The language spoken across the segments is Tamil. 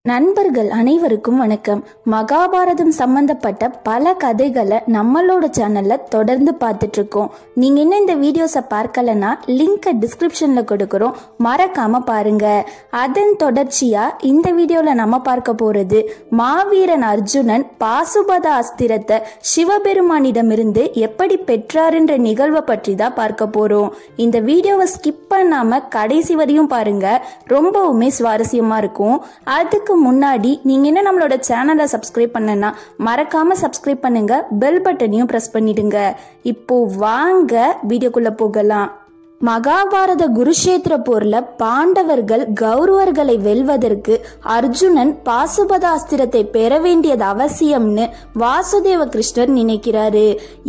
நண்பர்கள் அனைவருக்கும் வணக்கம் மகாபாரதம் சம்பந்தப்பட்ட பல கதைகளை நம்மளோட சேனல்ல தொடர்ந்து பார்த்துட்டு இருக்கோம் நீங்க இன்னும் இந்த வீடியோஸை பார்க்கலனா லிங்கை டிஸ்கிரிப்ஷன்ல கொடுக்குறோம் மறக்காம பாருங்க அதன் தொடர்ச்சியா இந்த வீடியோல நம்ம பார்க்க போறது மாவீரன் அர்ஜுனன் பாசுபத அஸ்திரத்தை சிவபெருமானிடமிருந்து எப்படி பெற்றாருன்ற நிகழ்வை பற்றி தான் பார்க்க போறோம் இந்த வீடியோவை ஸ்கிப் பண்ணாம கடைசி வரையும் பாருங்க ரொம்பவுமே சுவாரஸ்யமா இருக்கும் அதுக்கு முன்னாடி நீங்க என்ன நம்மளோட சேனலை சப்ஸ்கிரைப் பண்ணனா மறக்காம சப்ஸ்கிரைப் பண்ணுங்க பெல் பட்டனையும் பிரஸ் பண்ணிடுங்க இப்போ வாங்க வீடியோக்குள்ள போகலாம் மகாபாரத குருஷேத்திர போர்ல பாண்டவர்கள் கௌரவர்களை வெல்வதற்கு அர்ஜுனன் பாசுபதாஸ்திரத்தை பெற வேண்டியது அவசியம்னு வாசுதேவ கிருஷ்ணர் நினைக்கிறாரு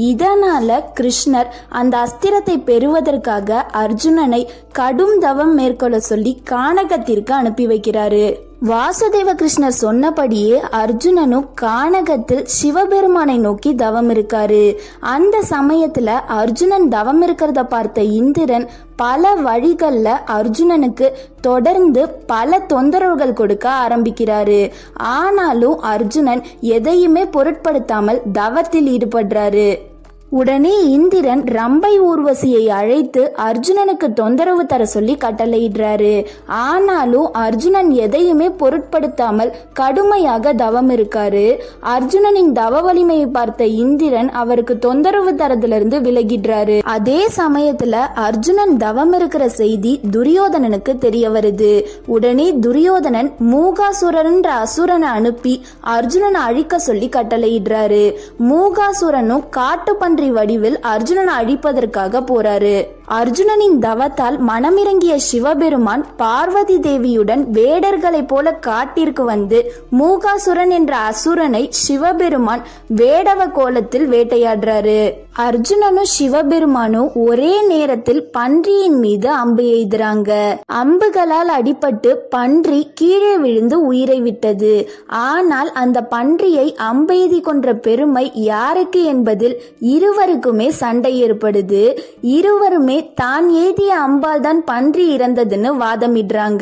இதனால கிருஷ்ணர் அந்த அஸ்திரத்தை பெறுவதற்காக அர்ஜுனனை கடும் தவம் மேற்கொள்ள சொல்லி கானகத்திற்கு அனுப்பி வைக்கிறாரு வாசுதேவ கிருஷ்ணர் சொன்னபடியே அர்ஜுனனும் கானகத்தில் சிவபெருமானை நோக்கி தவம் இருக்காரு அந்த சமயத்துல அர்ஜுனன் தவம் இருக்கிறத பார்த்த இந்திரன் பல வழிகள்ல அர்ஜுனனுக்கு தொடர்ந்து பல தொந்தரவுகள் கொடுக்க ஆரம்பிக்கிறாரு ஆனாலும் அர்ஜுனன் எதையுமே பொருட்படுத்தாமல் தவத்தில் ஈடுபடுறாரு உடனே இந்திரன் ரம்பை ஊர்வசியை அழைத்து அர்ஜுனனுக்கு தொந்தரவு தர சொல்லி கட்டளையிடுறாரு ஆனாலும் அர்ஜுனன் எதையுமே பொருட்படுத்தாமல் கடுமையாக தவம் இருக்காரு அர்ஜுனனின் தவ வலிமையை பார்த்த இந்திரன் அவருக்கு தொந்தரவு தரதிலிருந்து விலகிடுறாரு அதே சமயத்துல அர்ஜுனன் தவம் இருக்கிற செய்தி துரியோதனனுக்கு தெரிய வருது உடனே துரியோதனன் மூகாசுரன்ற அசுரனை அனுப்பி அர்ஜுனனை அழிக்க சொல்லி கட்டளையிடுறாரு மூகாசுரனும் காட்டு பன்றி வடிவில் அர்ஜுனனை அழிப்பதற்காக போறாரு அர்ஜுனனின் தவத்தால் மனமிறங்கிய சிவபெருமான் பார்வதி தேவியுடன் வேடர்களைப் போல காட்டிற்கு வந்து மூகாசுரன் என்ற அசுரனை சிவபெருமான் வேடவ கோலத்தில் வேட்டையாடுறாரு அர்ஜுனனும் சிவபெருமானும் ஒரே நேரத்தில் பன்றியின் மீது அம்பு எய்துறாங்க அம்புகளால் அடிபட்டு பன்றி கீழே விழுந்து உயிரை விட்டது ஆனால் அந்த பன்றியை அம்பெய்தி கொன்ற பெருமை யாருக்கு என்பதில் இருவருக்குமே சண்டை ஏற்படுது இருவருமே தான் ஏதிய அம்பால் தான் பன்றி இறந்ததுன்னு வாதமிடுறாங்க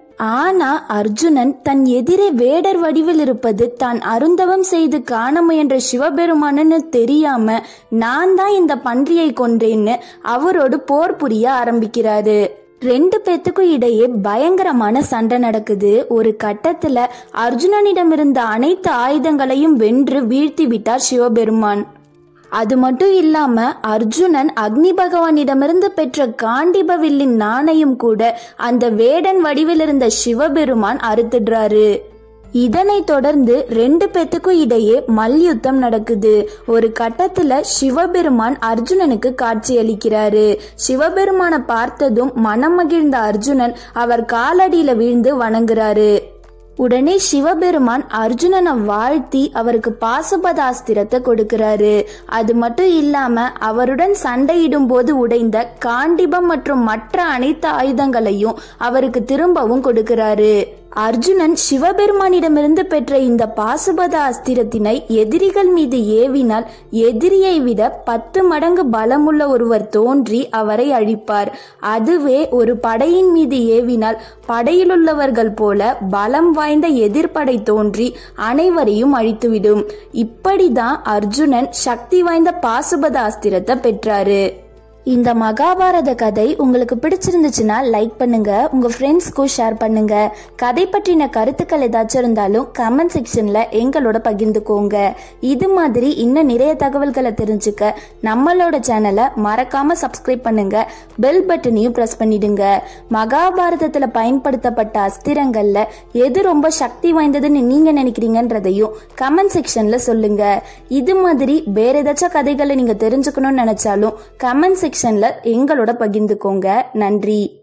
ஆனா அர்ஜுனன் தன் எதிரே வேடர் வடிவில் இருப்பது தான் அருந்தவம் செய்து காண முயன்ற சிவபெருமானன்னு தெரியாம நான் தான் இந்த பன்றியை கொன்றேன்னு அவரோடு போர் புரிய ஆரம்பிக்கிறாரு ரெண்டு பேத்துக்கும் இடையே பயங்கரமான சண்டை நடக்குது ஒரு கட்டத்துல அர்ஜுனனிடமிருந்த அனைத்து ஆயுதங்களையும் வென்று வீழ்த்தி விட்டார் சிவபெருமான் அது மட்டும் இல்லாம அர்ஜுனன் அக்னி பகவானிடமிருந்து பெற்ற காண்டிப வில்லின் நாணையும் கூட அந்த வேடன் வடிவில் இருந்த சிவபெருமான் அறுத்துடுறாரு இதனை தொடர்ந்து ரெண்டு பேத்துக்கும் இடையே மல்யுத்தம் நடக்குது ஒரு கட்டத்துல சிவபெருமான் அர்ஜுனனுக்கு காட்சி அளிக்கிறாரு சிவபெருமான பார்த்ததும் மனம் மகிழ்ந்த அர்ஜுனன் அவர் காலடியில வீழ்ந்து வணங்குறாரு உடனே சிவபெருமான் அர்ஜுனனை வாழ்த்தி அவருக்கு பாசுபதாஸ்திரத்தை கொடுக்கிறாரு அது மட்டும் இல்லாம அவருடன் சண்டையிடும் போது உடைந்த காண்டிபம் மற்றும் மற்ற அனைத்து ஆயுதங்களையும் அவருக்கு திரும்பவும் கொடுக்கிறாரு அர்ஜுனன் சிவபெருமானிடமிருந்து பெற்ற இந்த பாசுபத அஸ்திரத்தினை எதிரிகள் மீது ஏவினால் எதிரியை விட பத்து மடங்கு பலமுள்ள ஒருவர் தோன்றி அவரை அழிப்பார் அதுவே ஒரு படையின் மீது ஏவினால் படையிலுள்ளவர்கள் போல பலம் வாய்ந்த எதிர்ப்படை தோன்றி அனைவரையும் அழித்துவிடும் இப்படிதான் அர்ஜுனன் சக்தி வாய்ந்த பாசுபத அஸ்திரத்தை பெற்றாரு இந்த மகாபாரத கதை உங்களுக்கு பிடிச்சிருந்துச்சுன்னா லைக் பண்ணுங்க உங்க ஃப்ரெண்ட்ஸ்க்கும் ஷேர் பண்ணுங்க கதை பற்றின கருத்துக்கள் ஏதாச்சும் இருந்தாலும் கமெண்ட் செக்ஷன்ல எங்களோட பகிர்ந்துக்கோங்க இது மாதிரி இன்னும் நிறைய தகவல்களை தெரிஞ்சுக்க நம்மளோட சேனலை மறக்காம சப்ஸ்கிரைப் பண்ணுங்க பெல் பட்டனையும் பிரஸ் பண்ணிடுங்க மகாபாரதத்துல பயன்படுத்தப்பட்ட அஸ்திரங்கள்ல எது ரொம்ப சக்தி வாய்ந்ததுன்னு நீங்க நினைக்கிறீங்கன்றதையும் கமெண்ட் செக்ஷன்ல சொல்லுங்க இது மாதிரி வேற ஏதாச்சும் கதைகளை நீங்க தெரிஞ்சுக்கணும்னு நினைச்சாலும் கமெண்ட் செக்ஷன்ல எங்களோட பகிர்ந்துக்கோங்க நன்றி